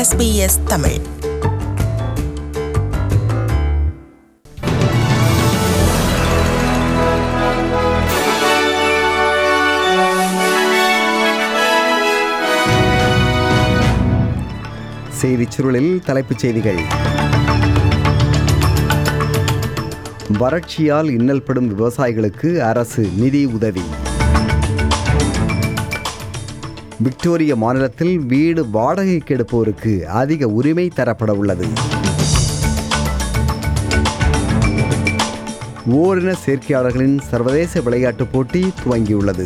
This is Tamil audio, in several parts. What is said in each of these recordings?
SBS தமிழ் செய்திச் சுருளில் தலைப்புச் செய்திகள் வறட்சியால் இன்னல்படும் விவசாயிகளுக்கு அரசு நிதி உதவி விக்டோரிய மாநிலத்தில் வீடு வாடகைக்கு எடுப்போருக்கு அதிக உரிமை தரப்பட உள்ளது ஓரின சேர்க்கையாளர்களின் சர்வதேச விளையாட்டுப் போட்டி துவங்கியுள்ளது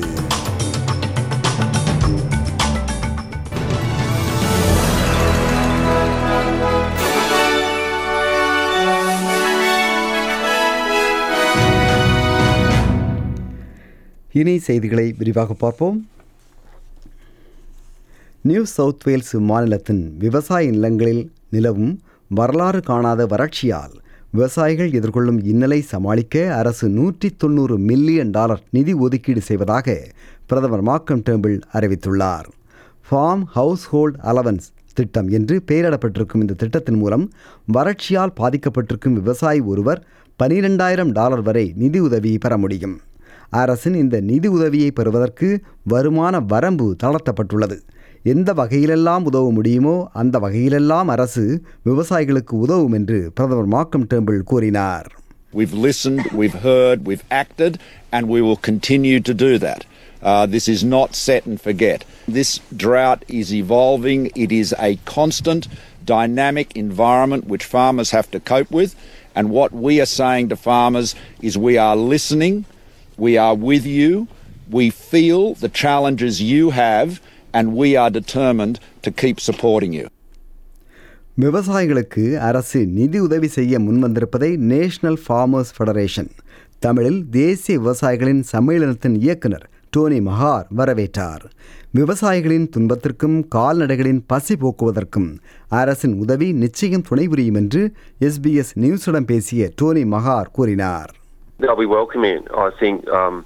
இனி செய்திகளை விரிவாக பார்ப்போம் நியூ சவுத் வேல்ஸ் மாநிலத்தின் விவசாய நிலங்களில் நிலவும் வரலாறு காணாத வறட்சியால் விவசாயிகள் எதிர்கொள்ளும் இன்னலை சமாளிக்க அரசு நூற்றி தொண்ணூறு மில்லியன் டாலர் நிதி ஒதுக்கீடு செய்வதாக பிரதமர் மார்க்கம் டேம்பிள் அறிவித்துள்ளார் ஃபார்ம் ஹவுஸ் ஹோல்ட் அலவன்ஸ் திட்டம் என்று பெயரிடப்பட்டிருக்கும் இந்த திட்டத்தின் மூலம் வறட்சியால் பாதிக்கப்பட்டிருக்கும் விவசாயி ஒருவர் பனிரெண்டாயிரம் டாலர் வரை நிதி உதவி பெற முடியும் அரசின் இந்த நிதி உதவியை பெறுவதற்கு வருமான வரம்பு தளர்த்தப்பட்டுள்ளது எந்த வகையிலெல்லாம் உதவ முடியுமோ அந்த வகையிலெல்லாம் அரசு விவசாயிகளுக்கு உதவும் என்று பிரதமர் மார்க்கம் டேம்பிள் கூறினார் We've listened, we've heard, we've acted, and we will continue to do that. Uh, this is not set and forget. This drought is evolving. It is a constant, dynamic environment which farmers have to cope with. And what we are saying to farmers is we are listening, we are with you, we feel the challenges you have, and we are determined to keep supporting you. விவசாயிகளுக்கு அரசு நிதி உதவி செய்ய முன்வந்திருப்பதை நேஷனல் ஃபார்மர்ஸ் ஃபெடரேஷன் தமிழில் தேசிய விவசாயிகளின் சம்மேளனத்தின் இயக்குனர் டோனி மகார் வரவேற்றார் விவசாயிகளின் துன்பத்திற்கும் கால்நடைகளின் பசி போக்குவதற்கும் அரசின் உதவி நிச்சயம் துணை புரியும் என்று எஸ்பிஎஸ் நியூஸுடன் பேசிய டோனி மகார் கூறினார் They'll be welcoming. I think um,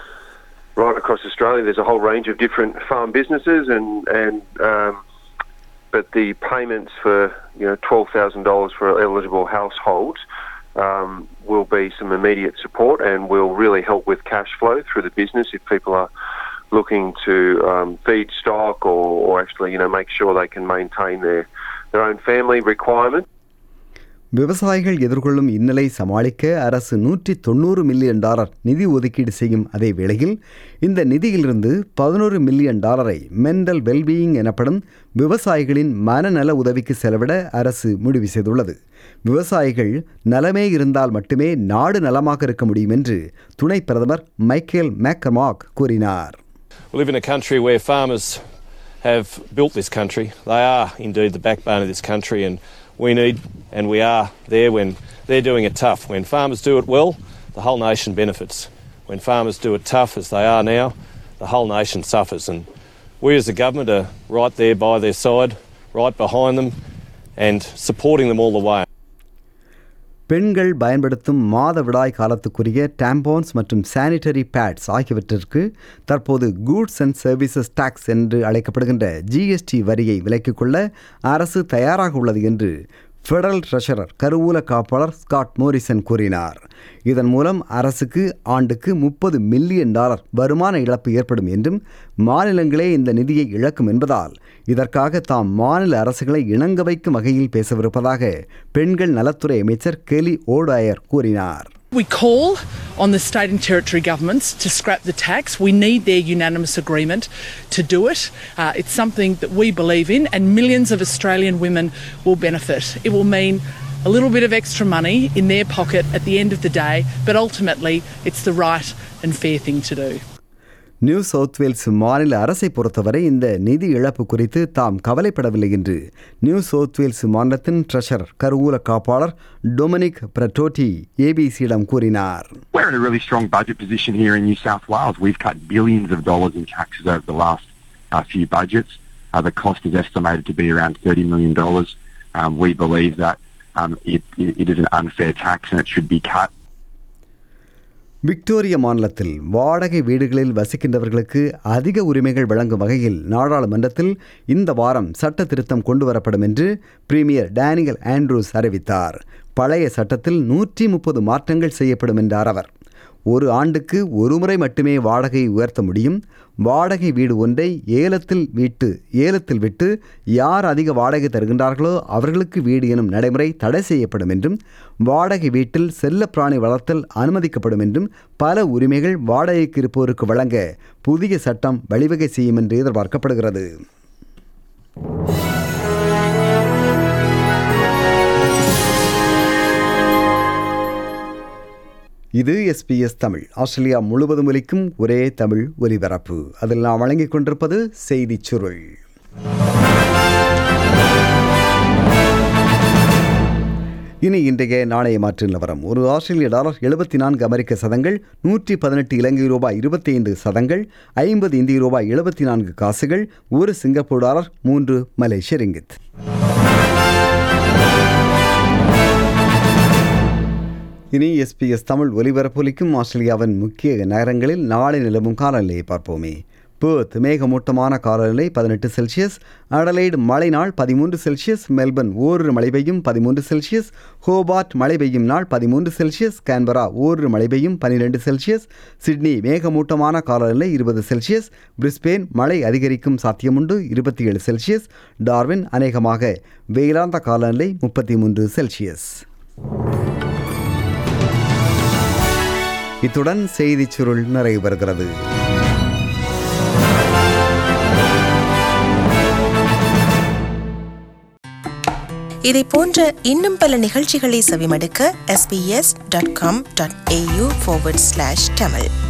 right across Australia, there's a whole range of different farm businesses, and and um, but the payments for you know twelve thousand dollars for eligible households um, will be some immediate support and will really help with cash flow through the business if people are looking to um, feed stock or, or actually you know make sure they can maintain their their own family requirements. விவசாயிகள் எதிர்கொள்ளும் இன்னலை சமாளிக்க அரசு நூற்றி தொண்ணூறு மில்லியன் டாலர் நிதி ஒதுக்கீடு செய்யும் அதே வேளையில் இந்த நிதியிலிருந்து பதினோரு மில்லியன் டாலரை மென்டல் வெல்பீயிங் எனப்படும் விவசாயிகளின் மனநல உதவிக்கு செலவிட அரசு முடிவு செய்துள்ளது விவசாயிகள் நலமே இருந்தால் மட்டுமே நாடு நலமாக இருக்க முடியும் என்று துணை பிரதமர் மைக்கேல் மேக்கர்மாக் கூறினார் We live in a country where farmers have built this country. They are indeed the backbone of this country, and we need and we are there when they're doing it tough. When farmers do it well, the whole nation benefits. When farmers do it tough, as they are now, the whole nation suffers. And we as a government are right there by their side, right behind them, and supporting them all the way. பெண்கள் பயன்படுத்தும் மாதவிடாய் காலத்துக்குரிய டாம்போன்ஸ் மற்றும் சானிட்டரி பேட்ஸ் ஆகியவற்றிற்கு தற்போது கூட்ஸ் அண்ட் சர்வீசஸ் டாக்ஸ் என்று அழைக்கப்படுகின்ற ஜிஎஸ்டி வரியை விலக்கிக் கொள்ள அரசு தயாராக உள்ளது என்று ஃபெடரல் ட்ரெஷரர் கருவூல காப்பாளர் ஸ்காட் மோரிசன் கூறினார் இதன் மூலம் அரசுக்கு ஆண்டுக்கு முப்பது மில்லியன் டாலர் வருமான இழப்பு ஏற்படும் என்றும் மாநிலங்களே இந்த நிதியை இழக்கும் என்பதால் இதற்காக தாம் மாநில அரசுகளை இணங்க வைக்கும் வகையில் பேசவிருப்பதாக பெண்கள் நலத்துறை அமைச்சர் கெலி ஓடாயர் கூறினார் We call on the state and territory governments to scrap the tax. We need their unanimous agreement to do it. Uh, it's something that we believe in, and millions of Australian women will benefit. It will mean a little bit of extra money in their pocket at the end of the day, but ultimately, it's the right and fair thing to do. New South Wales மாநில அரசை பொறுத்தவரை இந்த நிதி இழப்பு குறித்து தாம் கவலைப்படவில்லை என்று நியூ சவுத் வேல்ஸ் மாநிலத்தின் ட்ரெஷரர் கருவூல காப்பாளர் டொமினிக் பிரட்டோட்டி ஏபிசியிடம் கூறினார் We're in a really strong budget position here in New South Wales. We've cut billions of dollars in taxes over the last uh, few budgets. Uh, the cost is estimated to be around $30 million. Um, we believe that um, it, it, it is an unfair tax and it should be cut. விக்டோரிய மாநிலத்தில் வாடகை வீடுகளில் வசிக்கின்றவர்களுக்கு அதிக உரிமைகள் வழங்கும் வகையில் நாடாளுமன்றத்தில் இந்த வாரம் சட்ட திருத்தம் கொண்டுவரப்படும் என்று பிரீமியர் டேனியல் ஆண்ட்ரூஸ் அறிவித்தார் பழைய சட்டத்தில் நூற்றி முப்பது மாற்றங்கள் செய்யப்படும் என்றார் அவர் ஒரு ஆண்டுக்கு ஒரு முறை மட்டுமே வாடகையை உயர்த்த முடியும் வாடகை வீடு ஒன்றை ஏலத்தில் விட்டு ஏலத்தில் விட்டு யார் அதிக வாடகை தருகின்றார்களோ அவர்களுக்கு வீடு எனும் நடைமுறை தடை செய்யப்படும் என்றும் வாடகை வீட்டில் செல்லப்பிராணி வளர்த்தல் அனுமதிக்கப்படும் என்றும் பல உரிமைகள் வாடகைக்கு இருப்போருக்கு வழங்க புதிய சட்டம் வழிவகை செய்யும் என்று எதிர்பார்க்கப்படுகிறது இது எஸ்பிஎஸ் தமிழ் ஆஸ்திரேலியா முழுவதும் ஒலிக்கும் ஒரே தமிழ் ஒலிபரப்பு அதில் நாம் வழங்கிக் கொண்டிருப்பது செய்திச் சுருள் இனி இன்றைய நாணய மாற்று நிலவரம் ஒரு ஆஸ்திரேலிய டாலர் எழுபத்தி நான்கு அமெரிக்க சதங்கள் நூற்றி பதினெட்டு இலங்கை ரூபாய் இருபத்தி ஐந்து சதங்கள் ஐம்பது இந்திய ரூபாய் எழுபத்தி நான்கு காசுகள் ஒரு சிங்கப்பூர் டாலர் மூன்று மலேசிய ரிங்கித் இனி எஸ்பிஎஸ் தமிழ் ஒலிபரப்பொலிக்கும் ஆஸ்திரேலியாவின் முக்கிய நகரங்களில் நாளை நிலவும் காலநிலையை பார்ப்போமே பேர்த் மேகமூட்டமான காலநிலை பதினெட்டு செல்சியஸ் அடலைடு மழை நாள் பதிமூன்று செல்சியஸ் மெல்பர்ன் ஓரிரு மழை பெய்யும் பதிமூன்று செல்சியஸ் ஹோபார்ட் மழை பெய்யும் நாள் பதிமூன்று செல்சியஸ் கேன்பரா ஓரிரு மழை பெய்யும் பனிரெண்டு செல்சியஸ் சிட்னி மேகமூட்டமான காலநிலை இருபது செல்சியஸ் பிரிஸ்பேன் மழை அதிகரிக்கும் சாத்தியமுண்டு இருபத்தி ஏழு செல்சியஸ் டார்வின் அநேகமாக வெயிலார்ந்த காலநிலை முப்பத்தி மூன்று செல்சியஸ் இத்துடன் செய்திச் சுருள் நிறைவு பெறுகிறது இதை போன்ற இன்னும் பல நிகழ்ச்சிகளை செவிமடுக்க sbs.com.au forward slash tamil